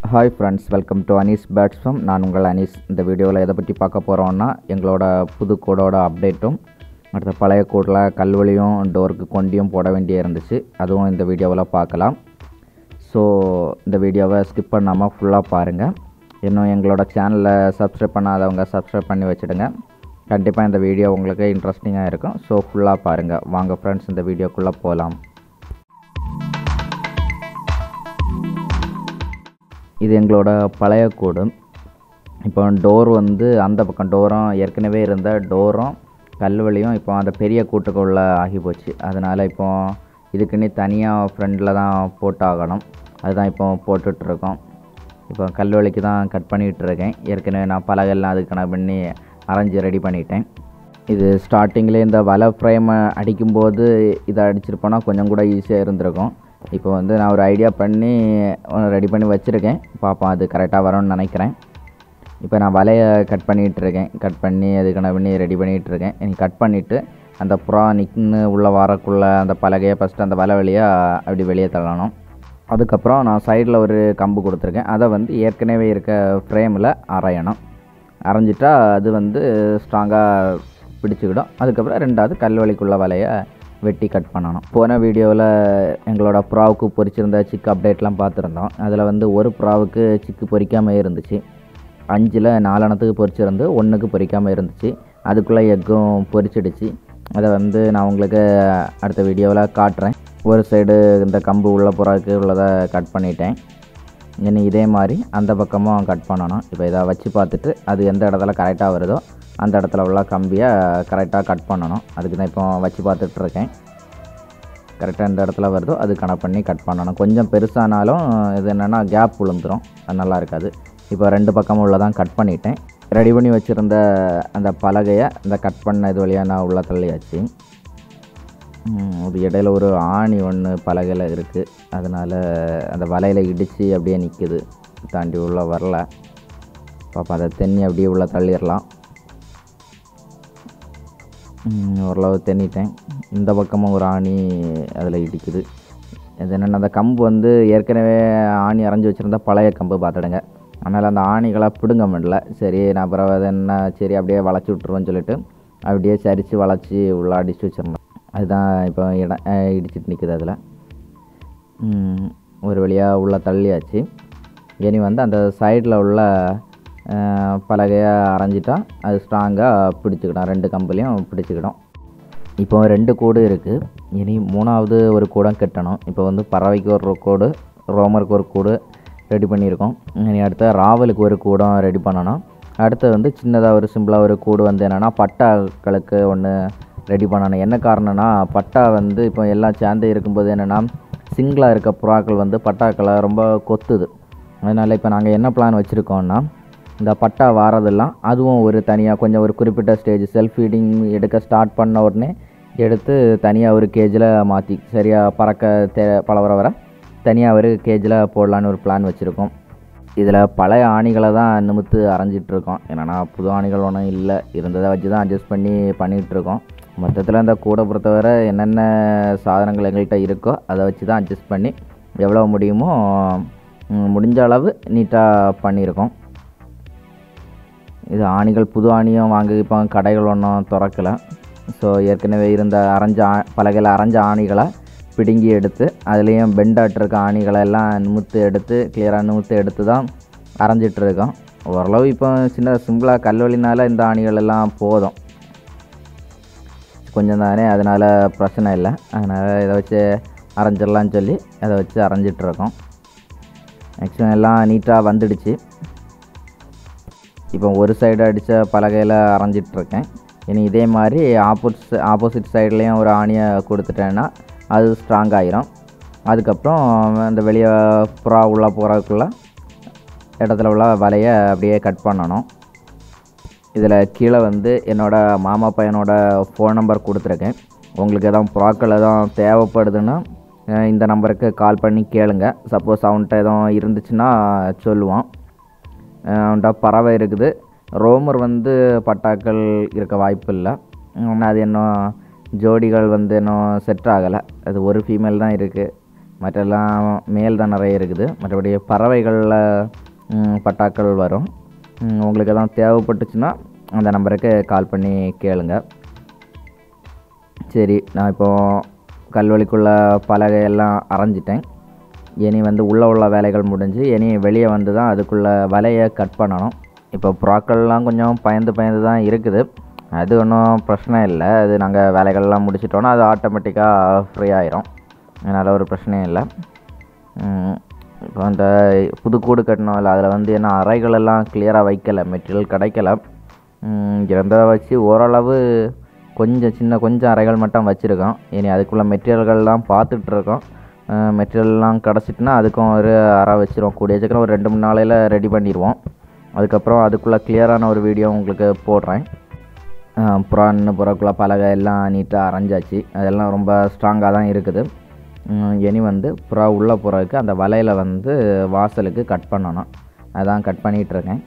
hi friends welcome to Anees pets farm நான் உங்கள் அனீஸ் இந்த வீடியோவில் எதை பற்றி பார்க்க போகிறோன்னா எங்களோட புது கோடோட அப்டேட்டும் அடுத்த பழைய கோடில் கல்வெளியும் டோருக்கு கொண்டியும் போட வேண்டிய இருந்துச்சு அதுவும் இந்த வீடியோவில் பார்க்கலாம் ஸோ இந்த வீடியோவை ஸ்கிப் பண்ணாமல் ஃபுல்லாக பாருங்கள் இன்னும் எங்களோட சேனலை சப்ஸ்கிரைப் பண்ணாதவங்க சப்ஸ்கிரைப் பண்ணி வச்சுடுங்க கண்டிப்பாக இந்த வீடியோ உங்களுக்கு இன்ட்ரெஸ்டிங்காக இருக்கும் ஸோ ஃபுல்லாக பாருங்கள் வாங்க ஃப்ரெண்ட்ஸ் இந்த வீடியோக்குள்ளே போகலாம் இது எங்களோட பழைய கூடு இப்போ டோர் வந்து அந்த பக்கம் டோரும் ஏற்கனவே இருந்த டோரும் கல்வெளியும் இப்போ அந்த பெரிய கூட்டுக்குள்ளே ஆகி போச்சு அதனால் இப்போ இதுக்குன்னு தனியாக ஃப்ரண்டில் தான் போட்டாகணும் அதுதான் இப்போ போட்டுட்ருக்கோம் இப்போ கல்வெளிக்கு தான் கட் பண்ணிகிட்டு இருக்கேன் ஏற்கனவே நான் பலகெல்லாம் அதுக்கு நான் பண்ணி அரைஞ்சி ரெடி பண்ணிட்டேன் இது ஸ்டார்டிங்கில் இந்த வலை ஃப்ரேமை அடிக்கும்போது இதை அடிச்சிருப்போன்னா கொஞ்சம் கூட ஈஸியாக இருந்திருக்கும் இப்போ வந்து நான் ஒரு ஐடியா பண்ணி ரெடி பண்ணி வச்சுருக்கேன் பார்ப்போம் அது கரெக்டாக வரும்னு நினைக்கிறேன் இப்போ நான் வலையை கட் பண்ணிகிட்டு இருக்கேன் கட் பண்ணி அதுக்கு நான் பண்ணி ரெடி பண்ணிகிட்டு இருக்கேன் இனி கட் பண்ணிவிட்டு அந்த புறா நிற்குன்னு உள்ளே வரக்குள்ளே அந்த பலகையை ஃபஸ்ட்டு அந்த வலை வழியாக அப்படி வெளியே தள்ளணும் அதுக்கப்புறம் நான் சைடில் ஒரு கம்பு கொடுத்துருக்கேன் அதை வந்து ஏற்கனவே இருக்க ஃப்ரேமில் அரையணும் அரைஞ்சிட்டா அது வந்து ஸ்ட்ராங்காக பிடிச்சிக்கிடும் அதுக்கப்புறம் ரெண்டாவது கல்வெளிக்குள்ள வலையை வெட்டி கட் பண்ணணும் போன வீடியோவில் எங்களோட ப்ராவுக்கு பொரிச்சிருந்த சிக்கு அப்டேட்லாம் பார்த்துருந்தோம் அதில் வந்து ஒரு ப்ராவுக்கு சிக்கு பொரிக்காமல் இருந்துச்சு அஞ்சில் நாலணத்துக்கு பொரிச்சிருந்து ஒன்றுக்கு பொரிக்காமல் இருந்துச்சு அதுக்குள்ளே எக்கும் பொரிச்சிடுச்சு அதை வந்து நான் உங்களுக்கு அடுத்த வீடியோவில் காட்டுறேன் ஒரு சைடு இந்த கம்பு உள்ள புறாவுக்கு உள்ளதை கட் பண்ணிட்டேன் இனி இதே மாதிரி அந்த பக்கமும் கட் பண்ணணும் இப்போ இதை வச்சு பார்த்துட்டு அது எந்த இடத்துல கரெக்டாக வருதோ அந்த இடத்துல உள்ள கம்பியை கரெக்டாக கட் பண்ணணும் அதுக்கு தான் இப்போ வச்சு பார்த்துட்ருக்கேன் கரெக்டாக எந்த இடத்துல வருதோ அது கணக்கு பண்ணி கட் பண்ணணும் கொஞ்சம் பெருசானாலும் இது என்னென்னா கேப் விழுந்துடும் அது நல்லா இருக்காது இப்போ ரெண்டு பக்கமும் உள்ளதான் கட் பண்ணிட்டேன் ரெடி பண்ணி வச்சுருந்த அந்த பலகையை இந்த கட் பண்ண இது வழியாக நான் உள்ள தள்ளியாச்சு அது இடையில ஒரு ஆணி ஒன்று பலகையில் இருக்குது அதனால் அந்த வலையில் இடித்து அப்படியே நிற்குது தாண்டி உள்ளே வரல பாப்பா அதை தென்னி அப்படியே உள்ளே தள்ளிடலாம் ஓரளவு தென்னிட்டேன் இந்த பக்கமும் ஒரு ஆணி அதில் இடிக்குது இது என்னென்ன அந்த கம்பு வந்து ஏற்கனவே ஆணி அரைஞ்சி வச்சுருந்தா பழைய கம்பு பார்த்துடுங்க அதனால் அந்த ஆணிகளை பிடுங்க முடியல சரி நான் அப்புறம் அது என்ன சரி அப்படியே வளைச்சி விட்ருவோன்னு சொல்லிட்டு அப்படியே சரித்து வளைச்சி உள்ள அடித்து வச்சிருந்தேன் அதுதான் இப்போ இடம் இடிச்சிட்டு நிற்குது அதில் ஒரு வழியாக உள்ளே தள்ளியாச்சு இனி வந்து அந்த சைடில் உள்ள பலகையை அரைஞ்சிட்டா அது ஸ்ட்ராங்காக பிடிச்சிக்கிடும் ரெண்டு கம்புலையும் பிடிச்சிக்கிடும் இப்போ ரெண்டு கூடு இருக்குது இனி மூணாவது ஒரு கூடம் கட்டணும் இப்போ வந்து பறவைக்கு ஒரு கூடு ரோமருக்கு ஒரு கூடு ரெடி பண்ணியிருக்கோம் இனி அடுத்த ராவலுக்கு ஒரு கூடம் ரெடி பண்ணணும் அடுத்து வந்து சின்னதாக ஒரு சிம்பிளாக ஒரு கூடு வந்து என்னென்னா பட்டாக்களுக்கு ஒன்று ரெடி பண்ணணும் என்ன காரணம்னா பட்டா வந்து இப்போ எல்லாம் சேர்ந்து இருக்கும்போது என்னென்னா சிங்கிளாக இருக்க புறாக்கள் வந்து பட்டாக்களை ரொம்ப கொத்துது அதனால் இப்போ நாங்கள் என்ன பிளான் வச்சுருக்கோன்னா இந்த பட்டா வாரதெல்லாம் அதுவும் ஒரு தனியாக கொஞ்சம் ஒரு குறிப்பிட்ட ஸ்டேஜ் செல்ஃப் ஃபீடிங் எடுக்க ஸ்டார்ட் பண்ண உடனே எடுத்து தனியாக ஒரு கேஜில் மாற்றி சரியாக பறக்க தே பலவர வர தனியாக ஒரு கேஜில் போடலான்னு ஒரு பிளான் வச்சுருக்கோம் இதில் பழைய ஆணிகளை தான் நிமித்து அரைஞ்சிட்ருக்கோம் என்னென்னா புது ஆணிகள் ஒன்றும் இல்லை இருந்ததை வச்சு தான் அட்ஜஸ்ட் பண்ணி பண்ணிகிட்ருக்கோம் மொத்தத்தில் இந்த கூடை பொறுத்தவரை என்னென்ன சாதனங்கள் எங்கள்கிட்ட இருக்கோ அதை வச்சு தான் அட்ஜஸ்ட் பண்ணி எவ்வளோ முடியுமோ முடிஞ்ச அளவு நீட்டாக பண்ணியிருக்கோம் இது ஆணிகள் புது ஆணியும் வாங்கி இப்போ கடைகள் ஒன்றும் திறக்கலை ஸோ ஏற்கனவே இருந்த அரைஞ்ச ஆ பலகையில் அரைஞ்ச ஆணிகளை பிடுங்கி எடுத்து அதுலேயும் பெண்டாட்டு இருக்க ஆணிகளை எல்லாம் நிமித்து எடுத்து கிளியராக நிமித்து எடுத்து தான் அரைஞ்சிட்ருக்கோம் ஓரளவு இப்போ சின்ன சிம்பிளாக கல்வெளினால இந்த ஆணிகள் எல்லாம் போதும் கொஞ்சம் தானே அதனால் பிரச்சனை இல்லை அதனால் இதை வச்சு அரைஞ்சிடலான்னு சொல்லி அதை வச்சு அரைஞ்சிட்ருக்கோம் மேக்ஸிமம் எல்லாம் நீட்டாக வந்துடுச்சு இப்போ ஒரு சைடு அடித்த பலகையில் அரைஞ்சிட்ருக்கேன் இனி இதே மாதிரி ஆப்போசிட் ஆப்போசிட் சைட்லேயும் ஒரு ஆணியை கொடுத்துட்டேன்னா அது ஸ்ட்ராங் ஆகிரும் அதுக்கப்புறம் அந்த வெளியே புறா உள்ளே போகிறதுக்குள்ள இடத்துல உள்ள வலையை அப்படியே கட் பண்ணணும் இதில் கீழே வந்து என்னோடய மாமா பையனோட ஃபோன் நம்பர் கொடுத்துருக்கேன் உங்களுக்கு எதாவது புறாக்கள் எதுவும் தேவைப்படுதுன்னா இந்த நம்பருக்கு கால் பண்ணி கேளுங்க சப்போஸ் அவன்கிட்ட எதுவும் இருந்துச்சுன்னா சொல்லுவான் அவன்கிட்ட பறவை இருக்குது ரோமர் வந்து பட்டாக்கள் இருக்க வாய்ப்பு இல்லை ஆனால் அது இன்னும் ஜோடிகள் வந்து இன்னும் செட் ஆகலை அது ஒரு ஃபீமேல் தான் இருக்குது மற்றெல்லாம் மேல் தான் நிறைய இருக்குது மற்றபடி பறவைகளில் ம், பட்டாக்கள் வரும் ம், உங்களுக்கு எதாவது தேவைப்பட்டுச்சுன்னா அந்த நம்பருக்கு கால் பண்ணி கேளுங்க சரி நான் இப்போ கல்வெளிக்குள்ள பலகையெல்லாம் அரைஞ்சிட்டேன் இனி வந்து உள்ளே உள்ள வேலைகள் முடிஞ்சு இனி வெளியே வந்து தான் அதுக்குள்ளே வலையை கட் பண்ணணும் இப்போ புறாக்கள்லாம் கொஞ்சம் பயந்து பயந்து தான் இருக்குது அது ஒன்றும் பிரச்சனை இல்லை அது நாங்கள் வேலைகள்லாம் முடிச்சிட்டோன்னா அது ஆட்டோமேட்டிக்காக ஃப்ரீ ஆயிரும் அதனால் ஒரு பிரச்சனையும் இல்லை ம், இப்போ அந்த புது கூடு கட்டணும் இல்லை அதில் வந்து என்ன அறைகள் எல்லாம் கிளியராக வைக்கலை மெட்டீரியல் கிடைக்கல ம், இருந்ததை வச்சு ஓரளவு கொஞ்சம் சின்ன கொஞ்சம் அறைகள் மட்டும் வச்சுருக்கோம் இனி அதுக்குள்ளே மெட்டீரியல்கள்லாம் பார்த்துட்ருக்கோம் மெட்டீரியல்லாம் கிடச்சிட்டுனா அதுக்கும் ஒரு அறை வச்சிருவோம் கூடிய சீக்கிரம் ஒரு ரெண்டு மூணு நாளையில் ரெடி பண்ணிடுவோம் அதுக்கப்புறம் அதுக்குள்ளே கிளியரான ஒரு வீடியோ உங்களுக்கு போடுறேன் புறான்னு புறாக்குள்ள பலகை எல்லாம் நீட்டாக அரைஞ்சாச்சு அதெல்லாம் ரொம்ப ஸ்ட்ராங்காக தான் இருக்குது ம், இனி வந்து புறா உள்ளே புறாவுக்கு அந்த வலையில் வந்து வாசலுக்கு கட் பண்ணணும் அதான் கட் பண்ணிகிட்ருக்கேன்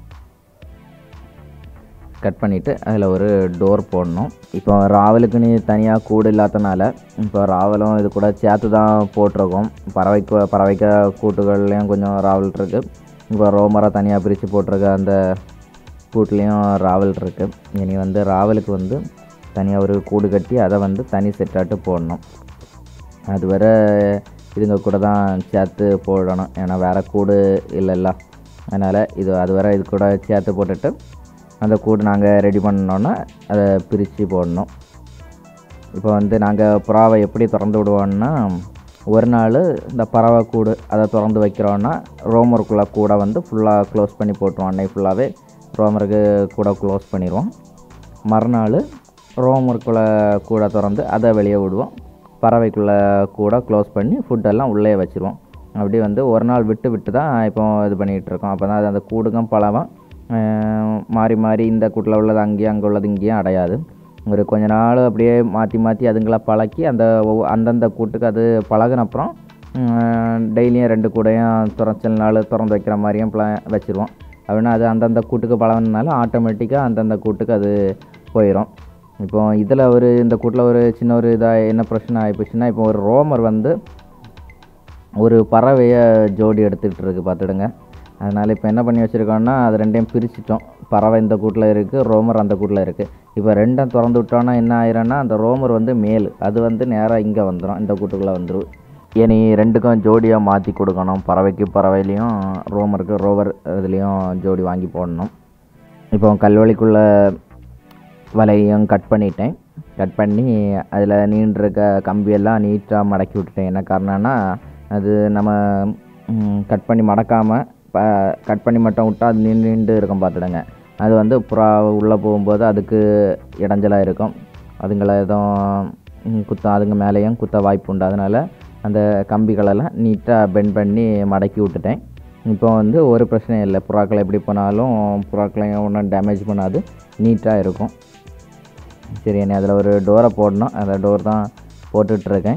கட் பண்ணிவிட்டு அதில் ஒரு டோர் போடணும் இப்போ ராவலுக்கு நீ தனியாக கூடு இல்லாதனால இப்போ ராவலும் இது கூட சேர்த்து தான் போட்டிருக்கோம் பறவைக்கு பறவைக்க கூட்டுகள்லேயும் கொஞ்சம் ராவல் இருக்குது இப்போ ரோமரை தனியாக பிரித்து போட்டிருக்க அந்த கூட்டுலேயும் ராவல் இருக்குது இனி வந்து ராவலுக்கு வந்து தனியாக ஒரு கூடு கட்டி அதை வந்து தனி செட்டாட்டு போடணும் அது வரை இதுங்க கூட தான் சேர்த்து போடணும் ஏன்னா வேறு கூடு இல்லைல்ல அதனால் இது அது வரை இது கூட சேர்த்து போட்டுட்டு அந்த கூடு நாங்கள் ரெடி பண்ணோன்னா அதை பிரித்து போடணும் இப்போ வந்து நாங்கள் புறாவை எப்படி திறந்து விடுவோம்னா ஒரு நாள் இந்த பறவை கூடு அதை திறந்து வைக்கிறோன்னா ரோமருக்குள்ளே கூட வந்து ஃபுல்லாக க்ளோஸ் பண்ணி போட்டுருவோம் அன்னைக்கு ஃபுல்லாகவே ரோமருக்கு கூட க்ளோஸ் பண்ணிடுவோம் மறுநாள் ரோமருக்குள்ளே கூட திறந்து அதை வெளியே விடுவோம் பறவைக்குள்ளே கூட க்ளோஸ் பண்ணி ஃபுட்டெல்லாம் உள்ளே வச்சுருவோம் அப்படி வந்து ஒரு நாள் விட்டு விட்டு தான் இப்போ இது பண்ணிகிட்டு இருக்கோம் அப்போ தான் அது அந்த கூடுக்கும் பழவும் அஹ், மாறி மாறி இந்த கூட்டில் உள்ளது அங்கேயும் அங்கே உள்ளது இங்கேயும் அடையாது ஒரு கொஞ்ச நாள் அப்படியே மாற்றி மாற்றி அதுங்கள பழக்கி அந்த ஒவ்வொ- அந்தந்த கூட்டுக்கு அது பழகுன அப்புறம் டெய்லியும் ரெண்டு கூடையும் திறச்சல் நாள் திறந்து வைக்கிற மாதிரியும் பிள வச்சுருவோம் அப்படின்னா அது அந்தந்த கூட்டுக்கு பழகினால ஆட்டோமேட்டிக்காக அந்தந்த கூட்டுக்கு அது போயிடும் இப்போ இதில் ஒரு இந்த கூட்டில் ஒரு சின்ன ஒரு இதாக என்ன பிரச்சனை ஆகிப்போச்சுன்னா இப்போ ஒரு ரோமர் வந்து ஒரு பறவையை ஜோடி எடுத்துக்கிட்டு இருக்கு பார்த்துடுங்க அதனால் இப்போ என்ன பண்ணி வச்சுருக்கோம்னா அது ரெண்டையும் பிரிச்சிட்டோம் பறவை இந்த கூட்டில் இருக்குது ரோமர் அந்த கூட்டில் இருக்குது இப்போ ரெண்டும் திறந்து விட்டோன்னா என்ன ஆயிரும்னா அந்த ரோமர் வந்து மேல் அது வந்து நேராக இங்கே வந்துடும் இந்த கூட்டுக்குள்ளே வந்துடும் இனி ரெண்டுக்கும் ஜோடியாக மாற்றி கொடுக்கணும் பறவைக்கு பறவையிலையும் ரோமருக்கு ரோவர் இதுலேயும் ஜோடி வாங்கி போடணும் இப்போ கல்வெளிக்குள்ளே வலையும் கட் பண்ணிட்டேன் கட் பண்ணி அதில் நீண்டிருக்க கம்பியெல்லாம் நீட்டாக மடக்கி விட்டுட்டேன் என்ன காரணம்னா அது நம்ம கட் பண்ணி மடக்காமல் ப கட் பண்ணி மட்டும் விட்டால் அது நீண்டு நீண்டு இருக்கும் பார்த்துடுங்க அது வந்து புறா உள்ளே போகும்போது அதுக்கு இடைஞ்சலாக இருக்கும் அதுங்களை எதுவும் ம், குத்த அதுங்க மேலேயும் குத்த வாய்ப்பு உண்டு அதனால் அந்த கம்பிகளெல்லாம் நீட்டாக பெண்ட் பண்ணி மடக்கி விட்டுட்டேன் இப்போ வந்து ஒரு பிரச்சனையும் இல்லை புறாக்கள் எப்படி போனாலும் புறாக்களையும் ஒன்றும் டேமேஜ் பண்ணாது நீட்டாக இருக்கும் சரி என்னை அதில் ஒரு டோரை போடணும் அந்த டோர் தான் போட்டுட்ருக்கேன்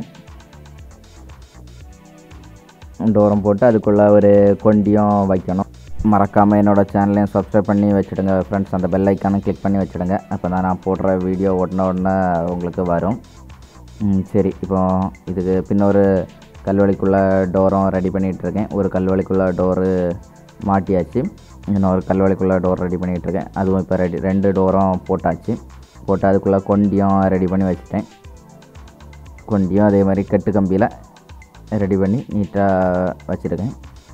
டோரம் போட்டு அதுக்குள்ளே ஒரு கொண்டியும் வைக்கணும் மறக்காமல் என்னோடய சேனலையும் சப்ஸ்கிரைப் பண்ணி வச்சுடுங்க ஃப்ரெண்ட்ஸ் அந்த பெல் ஐக்கானும் கிளிக் பண்ணி வச்சுடுங்க அப்போ தான் நான் போடுற வீடியோ உடனே உடனே உங்களுக்கு வரும் ம், சரி இப்போ இதுக்கு பின்னொரு கல்வெளிக்குள்ளே டோரும் ரெடி பண்ணிகிட்ருக்கேன் ஒரு கல்வெளிக்குள்ளே டோரு மாட்டியாச்சு இன்னொரு கல்வெளிக்குள்ளே டோர் ரெடி பண்ணிகிட்ருக்கேன் அதுவும் இப்போ ரெடி ரெண்டு டோரும் போட்டாச்சு போட்டு அதுக்குள்ளே கொண்டியும் ரெடி பண்ணி வச்சுட்டேன் கொண்டியும் அதே மாதிரி கட்டு கம்பியில் ரெடி பண்ணி நீட்டாக வச்சுருக்கேன்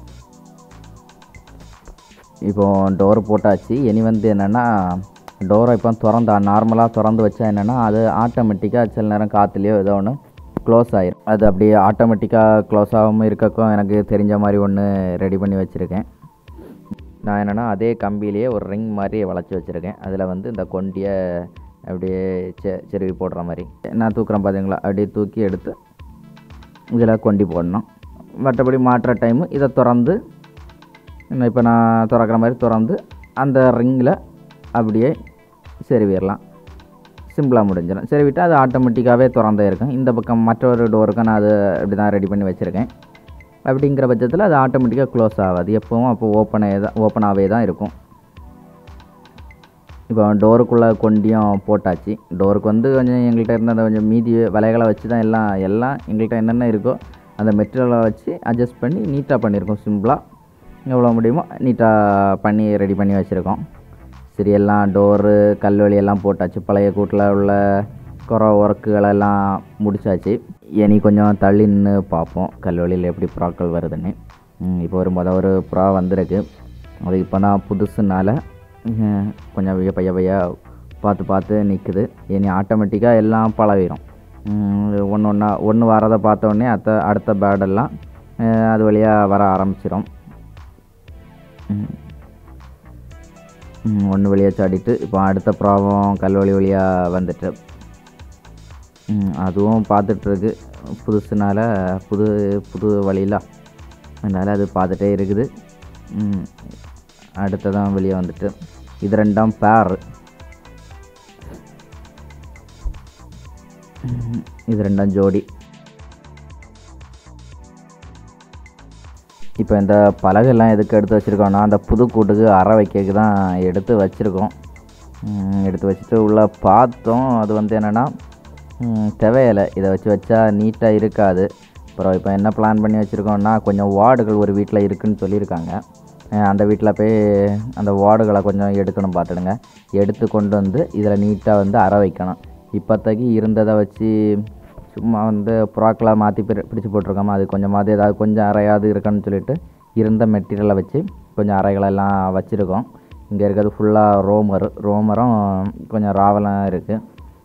இப்போ டோர் போட்டாச்சு இனி வந்து என்னென்னா டோரை இப்போ திறந்தா நார்மலாக திறந்து வச்சா என்னென்னா அது ஆட்டோமேட்டிக்காக சில நேரம் காற்றுலையோ ஏதோ ஒன்று க்ளோஸ் ஆயிரும் அது அப்படியே ஆட்டோமேட்டிக்காக க்ளோஸ் ஆகாமல் இருக்கக்கும் எனக்கு தெரிஞ்ச மாதிரி ஒன்று ரெடி பண்ணி வச்சுருக்கேன் நான் என்னென்னா அதே கம்பியிலேயே ஒரு ரிங் மாதிரி வளைச்சி வச்சுருக்கேன் அதில் வந்து இந்த கொண்டியை அப்படியே செ செருவி போடுற மாதிரி நான் தூக்குறேன் பார்த்தீங்களா அப்படியே தூக்கி எடுத்து இதில் கொண்டி போடணும் மற்றபடி மாட்டுற டைமு இதை திறந்து இன்னும் இப்போ நான் திறக்கிற மாதிரி திறந்து அந்த ரிங்கில் அப்படியே செருவிடலாம் சிம்பிளாக முடிஞ்சிடும் செருவிட்டு அது ஆட்டோமேட்டிக்காகவே திறந்தே இருக்கும் இந்த பக்கம் மற்றொரு டோருக்கும் நான் அது அப்படி தான் ரெடி பண்ணி வச்சுருக்கேன் அப்படிங்கிற பட்சத்தில் அது ஆட்டோமேட்டிக்காக க்ளோஸ் ஆகாது எப்போவும் அப்போ ஓப்பனே தான் ஓப்பனாகவே தான் இருக்கும் இப்போ டோருக்குள்ளே கொண்டியும் போட்டாச்சு டோருக்கு வந்து கொஞ்சம் எங்கள்கிட்ட இருந்த அந்த கொஞ்சம் மீதி விலைகளை வச்சு தான் எல்லாம் எல்லாம் எங்கள்கிட்ட என்னென்ன இருக்கோ அந்த மெட்டீரியலை வச்சு அட்ஜஸ்ட் பண்ணி நீட்டாக பண்ணியிருக்கோம் சிம்பிளாக எவ்வளோ முடியுமோ நீட்டாக பண்ணி ரெடி பண்ணி வச்சுருக்கோம் சரி எல்லாம் டோரு கல்வெளி எல்லாம் போட்டாச்சு பழைய கூட்டில் உள்ள குறை ஒர்க்குகளெல்லாம் முடிச்சாச்சு இனி கொஞ்சம் தள்ளி நின்று பார்ப்போம் கல்வெளியில் எப்படி புறாக்கள் வருதுன்னு ம், இப்போ ஒரு மொதல் ஒரு புறா வந்திருக்கு அது இப்போ தான் புதுசுனால ம், கொஞ்சம் பைய பைய பைய பார்த்து பார்த்து நிற்குது இனி ஆட்டோமேட்டிக்காக எல்லாம் பழகிடும் ஒன்று ஒன்றா ஒன்று வரதை பார்த்த உடனே அடுத்த அடுத்த பேடெல்லாம் அஹ், அது வழியாக வர ஆரம்பிச்சிடும் ஒன்று வழியாக சாடிட்டு இப்போ அடுத்த ப்ராப்ளம் கல்வழி வழியாக வந்துட்டு ம், அதுவும் பார்த்துட்ருக்கு புதுசுனால புது புது வழியில் அதனால் அது பார்த்துட்டே இருக்குது ம், அடுத்ததான் வெளியே வந்துட்டு இது ரெண்டாம் பேர் இது ரெண்டாம் ஜோடி இப்போ இந்த பலகைலாம் எதுக்கு எடுத்து வச்சுருக்கோம்னா அந்த புது கூட்டுக்கு அரை வைக்கிறதுக்கு தான் எடுத்து வச்சுருக்கோம் ம், எடுத்து வச்சுட்டு உள்ளே பார்த்தோம் அது வந்து என்னென்னா தேவையில்லை இதை வச்சு வச்சா நீட்டாக இருக்காது அப்புறம் இப்போ என்ன பிளான் பண்ணி வச்சுருக்கோம்னா கொஞ்சம் வார்டுகள் ஒரு வீட்டில் இருக்குன்னு சொல்லியிருக்காங்க அஹ் அந்த வீட்டில் போய் அந்த வார்டுகளை கொஞ்சம் எடுக்கணும் பார்த்துடுங்க எடுத்து கொண்டு வந்து இதில் நீட்டாக வந்து அரை வைக்கணும் இப்போதைக்கு இருந்ததை வச்சு சும்மா வந்து புறாக்களை மாற்றி பிரி பிடிச்சி போட்டிருக்கோமா அது கொஞ்சமாவது ஏதாவது கொஞ்சம் அறையாவது இருக்குன்னு சொல்லிட்டு இருந்த மெட்டீரியலை வச்சு கொஞ்சம் அறைகளெல்லாம் வச்சுருக்கோம் இங்கே இருக்கிறது ஃபுல்லாக ரோமர் ரோமரும் கொஞ்சம் ராவலம் இருக்குது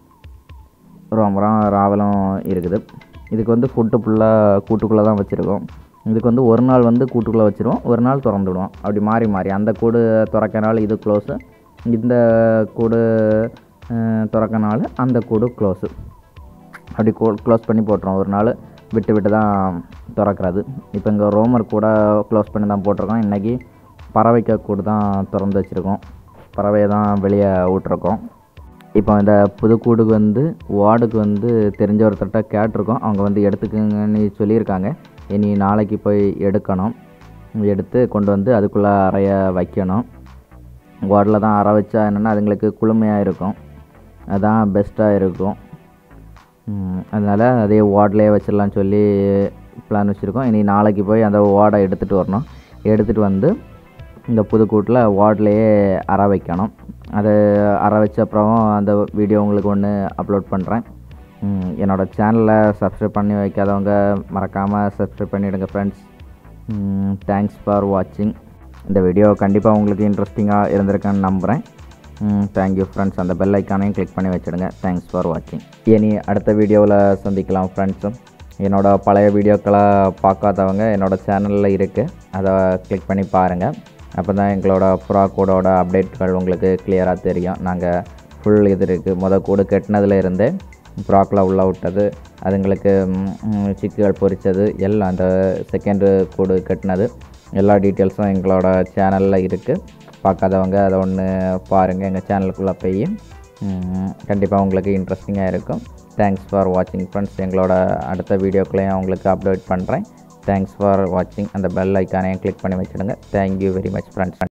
ரோமரம் ராவலம் இருக்குது இதுக்கு வந்து ஃபுட்டு ஃபுல்லாக கூட்டுக்குள்ளே தான் வச்சுருக்கோம் இதுக்கு வந்து ஒரு நாள் வந்து கூட்டுக்குள்ளே வச்சுருவோம் ஒரு நாள் திறந்து விடுவோம் அப்படி மாறி மாறி அந்த கூடு திறக்கனால இது க்ளோஸு இந்த கூடு அஹ், திறக்கனால அந்த கூடு க்ளோஸு அப்படி க்ளோஸ் பண்ணி போட்டுருவோம் ஒரு நாள் விட்டு விட்டு தான் திறக்கிறது இப்போ இங்கே ரோமர் கூட க்ளோஸ் பண்ணி தான் போட்டிருக்கோம் இன்றைக்கி பறவைக்க கூட தான் திறந்து வச்சுருக்கோம் பறவையை தான் வெளியே விட்ருக்கோம் இப்போ இந்த புதுக்கூடுக்கு வந்து வார்டுக்கு வந்து தெரிஞ்ச ஒருத்தர்கிட்ட கேட்டிருக்கோம் அவங்க வந்து எடுத்துக்கங்கன்னு சொல்லியிருக்காங்க இனி நாளைக்கு போய் எடுக்கணும் எடுத்து கொண்டு வந்து அதுக்குள்ளே அறைய வைக்கணும் வார்டில் தான் அறை வச்சா என்னென்னா அதுங்களுக்கு குளுமையாக இருக்கும் அதான் பெஸ்ட்டாக இருக்கும் ம், அதனால் அதே வார்ட்லேயே வச்சிடலான்னு சொல்லி பிளான் வச்சுருக்கோம் இனி நாளைக்கு போய் அந்த வார்டை எடுத்துகிட்டு வரணும் எடுத்துகிட்டு வந்து இந்த புதுக்கூட்டில் வார்ட்லேயே அறை வைக்கணும் அது அறை வச்ச அப்புறம் அந்த வீடியோ உங்களுக்கு ஒன்று அப்லோட் பண்ணுறேன் என்னோடய சேனலை சப்ஸ்கிரைப் பண்ணி வைக்காதவங்க மறக்காமல் சப்ஸ்கிரைப் பண்ணிவிடுங்க ஃப்ரெண்ட்ஸ் தேங்க்ஸ் ஃபார் வாட்சிங் இந்த வீடியோ கண்டிப்பாக உங்களுக்கு இன்ட்ரெஸ்டிங்காக இருந்திருக்குன்னு நம்புகிறேன் தேங்க்யூ ஃப்ரெண்ட்ஸ் அந்த பெல் ஐக்கானையும் கிளிக் பண்ணி வச்சுடுங்க தேங்க்ஸ் ஃபார் வாட்சிங் இனி அடுத்த வீடியோவில் சந்திக்கலாம் ஃப்ரெண்ட்ஸும் என்னோட பழைய வீடியோக்களை பார்க்காதவங்க என்னோடய சேனலில் இருக்குது அதை கிளிக் பண்ணி பாருங்கள் அப்போ தான் எங்களோட புறா கூடோட அப்டேட்கள் உங்களுக்கு கிளியராக தெரியும் நாங்கள் ஃபுல் இது இருக்குது முத கூடு கட்டினதுல இருந்தே புறாக்களை உள்ளே விட்டது அதுங்களுக்கு ம், ம், சிக்குகள் பொரித்தது எல்லாம் அந்த செகண்டு கூடு கட்டினது எல்லா டீட்டெயில்ஸும் எங்களோட சேனலில் இருக்குது பார்க்காதவங்க அதை ஒன்று பாருங்கள் எங்கள் சேனலுக்குள்ளே போய் கண்டிப்பாக உங்களுக்கு இன்ட்ரெஸ்டிங்காக இருக்கும் தேங்க்ஸ் ஃபார் வாட்சிங் ஃப்ரெண்ட்ஸ் எங்களோட அடுத்த வீடியோக்களையும் உங்களுக்கு அப்டேட் பண்ணுறேன் தேங்க்ஸ் ஃபார் வாட்சிங் அந்த பெல் ஐக்கானையும் கிளிக் பண்ணி வச்சுடுங்க தேங்க்யூ வெரி மச் ஃப்ரெண்ட்ஸ்